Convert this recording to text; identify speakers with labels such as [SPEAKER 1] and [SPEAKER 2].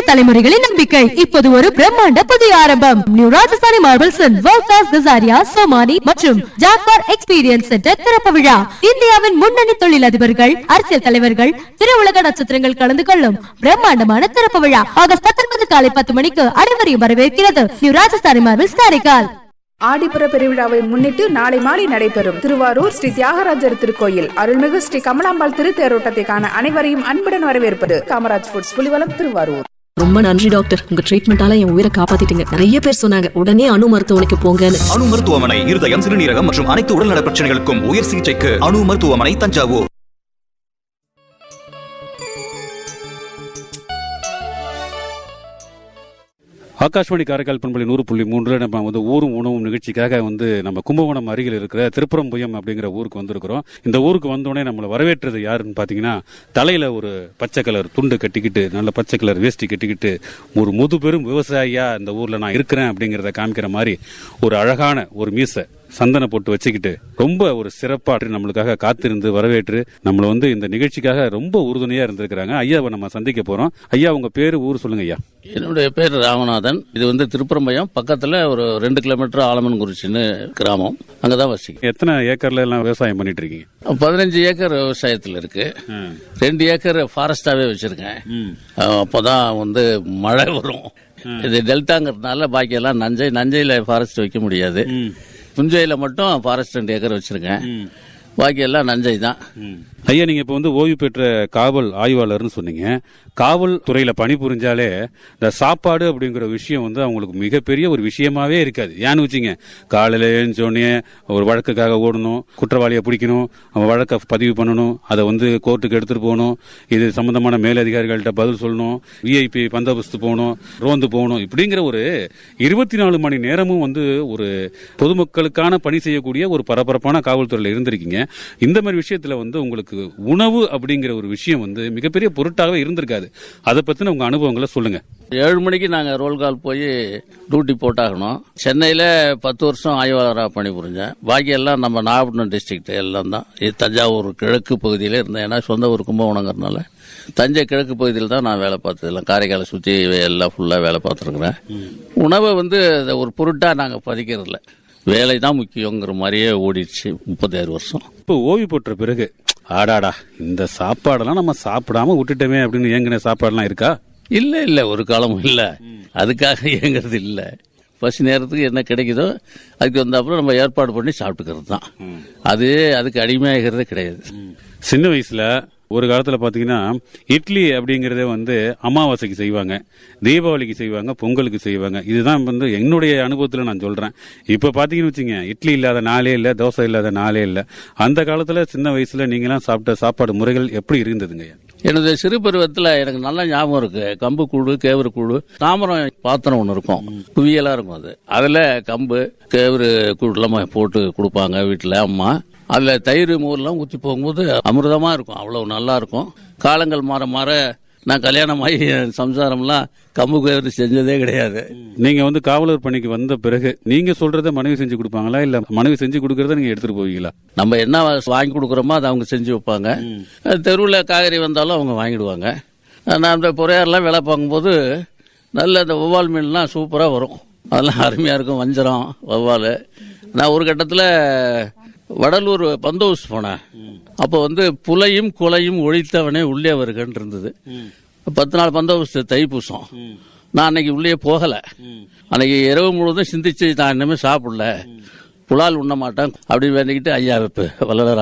[SPEAKER 1] தலைமுறைகளின் நம்பிக்கை இப்போது ஒரு பிரம்மாண்ட புதிய ஆரம்பம் new Rajasthani marbles world class Kajaria Somany மற்றும் ஜாக்வார் எக்ஸ்பீரியன்ஸ் சென்டர் திறப்பு விழா இந்தியாவின் முன்னணி தொழிலதிபர்கள் அரசியல் தலைவர்கள் திரையுலக நட்சத்திரங்கள் கலந்து கொள்ளும் பிரம்மாண்டமான திறப்பு விழா ஆகஸ்ட் பத்தொன்பது காலை பத்து மணிக்கு அனைவரையும் வரவேற்கிறது நியூ ராஜஸ்தானி மார்பிள்ஸ் காரைக்கால்
[SPEAKER 2] ஆடிப்புற பெருவிழாவை முன்னிட்டு நாளை மாலை நடைபெறும் திருவாரூர் ஸ்ரீ தியாகராஜர் திருக்கோயில் அருள்மிகு ஸ்ரீ கமலாம்பாள் திருத்தேரோட்டத்தை காண அனைவரையும் அன்புடன் வரவேற்பது காமராஜ் ஃபுட்ஸ் புலிவலம் திருவாரூர்
[SPEAKER 3] ரொம்ப நன்றி டாக்டர் உங்க ட்ரீட்மெண்டால என் உயிரை காப்பாத்திட்டீங்க நிறைய பேர் சொன்னாங்க உடனே அணு மருத்துவமனைக்கு போங்கன்னு
[SPEAKER 4] அணு மருத்துவமனை இருதயம் சிறுநீரகம் மற்றும் அனைத்து உடல்நல பிரச்சனைகளுக்கும் உயர் சிகிச்சைக்கு அணு மருத்துவமனை தஞ்சாவூர்
[SPEAKER 5] ஆகாஷ்வாணி காரைக்கால் பண்பலை நூறு புள்ளி மூன்றில் நம்ம வந்து ஊரும் உணவும் நிகழ்ச்சிக்காக வந்து நம்ம கும்பகோணம் அருகில் இருக்கிற திருப்புறம்புயம் அப்படிங்கிற ஊருக்கு வந்திருக்கிறோம் இந்த ஊருக்கு வந்தோடனே நம்மளை வரவேற்றது யாருன்னு பார்த்தீங்கன்னா தலையில் ஒரு பச்சை கலர் துண்டு கட்டிக்கிட்டு நல்ல பச்சை கலர் வேஷ்டி கட்டிக்கிட்டு ஒரு முது பெரும் விவசாயியா இந்த ஊரில் நான் இருக்கிறேன் அப்படிங்கிறத காமிக்கிற மாதிரி ஒரு அழகான ஒரு மீசை சந்தன போட்டு வச்சுக்கிட்டு ரொம்ப ஒரு சிறப்பாட்டு நம்மளுக்காக காத்திருந்து வரவேற்று நம்மளை வந்து இந்த நிகழ்ச்சிக்காக ரொம்ப உறுதுணையா இருந்திருக்கிறாங்க ஐயாவை நம்ம சந்திக்க போறோம் ஐயா உங்க பேரு ஊர் சொல்லுங்க ஐயா
[SPEAKER 6] என்னுடைய பேர் ராமநாதன் இது வந்து திருப்பரம்பயம் பக்கத்தில் ஒரு ரெண்டு கிலோமீட்டர் ஆலமன்குறிச்சின்னு கிராமம் அங்கே தான் வசிக்கும்
[SPEAKER 5] எத்தனை ஏக்கர்ல எல்லாம் விவசாயம் பண்ணிட்டு இருக்கீங்க
[SPEAKER 6] பதினஞ்சு ஏக்கர் விவசாயத்தில் இருக்கு ரெண்டு ஏக்கர் ஃபாரஸ்டாவே வச்சிருக்கேன் அப்போதான் வந்து மழை வரும் இது டெல்டாங்கிறதுனால பாக்கியெல்லாம் நஞ்சை நஞ்சையில் ஃபாரஸ்ட் வைக்க முடியாது புஞ்சையில் மட்டும் ஃபாரஸ்ட் ரெண்டு ஏக்கர் வச்சிருக்கேன் பாக்கி எல்லாம் நஞ்சை தான்
[SPEAKER 5] ஐயா நீங்க இப்ப வந்து ஓய்வு பெற்ற காவல் ஆய்வாளர்னு சொன்னீங்க காவல் துறையில பணிபுரிஞ்சாலே இந்த சாப்பாடு அப்படிங்கிற விஷயம் வந்து அவங்களுக்கு மிகப்பெரிய ஒரு விஷயமாவே இருக்காது ஏன்னு வச்சுங்க காலையில எழுந்தோடனே ஒரு வழக்குக்காக ஓடணும் குற்றவாளியை பிடிக்கணும் அவன் வழக்கை பதிவு பண்ணணும் அதை வந்து கோர்ட்டுக்கு எடுத்துட்டு போகணும் இது சம்பந்தமான மேலதிகாரிகள்கிட்ட பதில் சொல்லணும் விஐபி பந்தோபஸ்து போகணும் ரோந்து போகணும் இப்படிங்கிற ஒரு இருபத்தி நாலு மணி நேரமும் வந்து ஒரு பொதுமக்களுக்கான பணி செய்யக்கூடிய ஒரு பரபரப்பான காவல்துறையில இருந்திருக்கீங்க இந்த மாதிரி விஷயத்துல வந்து உங்களுக்கு உணவு அப்படிங்கிற ஒரு விஷயம் வந்து மிகப்பெரிய பொருட்டாகவே இருந்திருக்காது அதை பத்தின உங்க அனுபவங்களை சொல்லுங்க
[SPEAKER 6] ஏழு மணிக்கு நாங்கள் ரோல் கால் போய் டியூட்டி போட்டாகணும் சென்னையில் பத்து வருஷம் ஆய்வாளராக பணிபுரிஞ்சேன் பாக்கி எல்லாம் நம்ம நாகப்பட்டினம் டிஸ்ட்ரிக்ட் எல்லாம் தான் இது தஞ்சாவூர் கிழக்கு பகுதியில் இருந்தேன் ஏன்னா சொந்த ஊர் கும்பகோணங்கிறதுனால தஞ்சை கிழக்கு பகுதியில் தான் நான் வேலை பார்த்தது எல்லாம் காரைக்காலை சுற்றி எல்லாம் ஃபுல்லாக வேலை பார்த்துருக்குறேன் உணவை வந்து அதை ஒரு பொருட்டாக நாங்கள் பதிக்கிறதில்ல வேலை தான் முக்கியங்கிற மாதிரியே ஓடிடுச்சு முப்பத்தாறு வருஷம்
[SPEAKER 5] இப்போ ஓய்வு பெற்ற பிறகு ஆடாடா இந்த சாப்பாடெல்லாம் நம்ம சாப்பிடாம விட்டுட்டோமே அப்படின்னு ஏங்கின சாப்பாடுலாம் இருக்கா
[SPEAKER 6] இல்ல இல்ல ஒரு காலமும் இல்ல அதுக்காக இயங்குறது இல்ல பசி நேரத்துக்கு என்ன கிடைக்குதோ அதுக்கு வந்தாப்புல நம்ம ஏற்பாடு பண்ணி சாப்பிட்டுக்கிறது தான் அது அதுக்கு அடிமையாகிறதே கிடையாது
[SPEAKER 5] சின்ன வயசுல ஒரு காலத்துல பாத்தீங்கன்னா இட்லி அப்படிங்கறதே வந்து அமாவாசைக்கு செய்வாங்க தீபாவளிக்கு செய்வாங்க பொங்கலுக்கு செய்வாங்க இதுதான் வந்து என்னுடைய அனுபவத்துல நான் சொல்றேன் இப்ப பாத்தீங்கன்னு வச்சுங்க இட்லி இல்லாத நாளே இல்ல தோசை இல்லாத நாளே இல்ல அந்த காலத்துல சின்ன வயசுல நீங்களாம் சாப்பிட்ட சாப்பாடு முறைகள் எப்படி இருந்ததுங்க
[SPEAKER 6] எனது சிறு பருவத்தில் எனக்கு நல்ல ஞாபகம் இருக்கு கம்பு கூடு கேவரு கூடு தாமரம் பாத்திரம் ஒன்று இருக்கும் குவியலா இருக்கும் அது அதில் கம்பு கேவரு கூடுலாம் போட்டு கொடுப்பாங்க வீட்டில் அம்மா அதில் தயிர் மோர்லாம் ஊற்றி போகும்போது அமிர்தமாக இருக்கும் அவ்வளோ நல்லா இருக்கும் காலங்கள் மாற மாற நான் கல்யாணம் ஆகி என் சம்சாரம்லாம் கம்பு கேவரு செஞ்சதே கிடையாது
[SPEAKER 5] நீங்க வந்து காவலர் பணிக்கு வந்த பிறகு நீங்க சொல்றத மனைவி செஞ்சு கொடுப்பாங்களா இல்ல மனைவி செஞ்சு கொடுக்கறத நீங்க எடுத்துட்டு போவீங்களா
[SPEAKER 6] நம்ம என்ன வாங்கி கொடுக்குறோமோ அதை அவங்க செஞ்சு வைப்பாங்க தெருவில் காய்கறி வந்தாலும் அவங்க வாங்கிடுவாங்க நான் அந்த பொறையாரெலாம் வேலை பார்க்கும்போது நல்ல இந்த வவ்வால் மீன்லாம் சூப்பராக வரும் அதெல்லாம் அருமையாக இருக்கும் வஞ்சரம் வவ்வால் நான் ஒரு கட்டத்தில் வடலூர் பந்தோபஸ்து போனேன் அப்போ வந்து புலையும் குலையும் ஒழித்தவனே உள்ளே வருகன்னு இருந்தது பத்து நாள் பந்தோபஸ்து தைப்பூசம் நான் அன்னைக்கு உள்ளே போகலை அன்னைக்கு இரவு முழுவதும் சிந்திச்சு நான் இனிமேல் சாப்பிடல புலால் உண்ண மாட்டேன் அப்படி வேண்டிக்கிட்டு ஐயா வைப்பு வள்ளலார்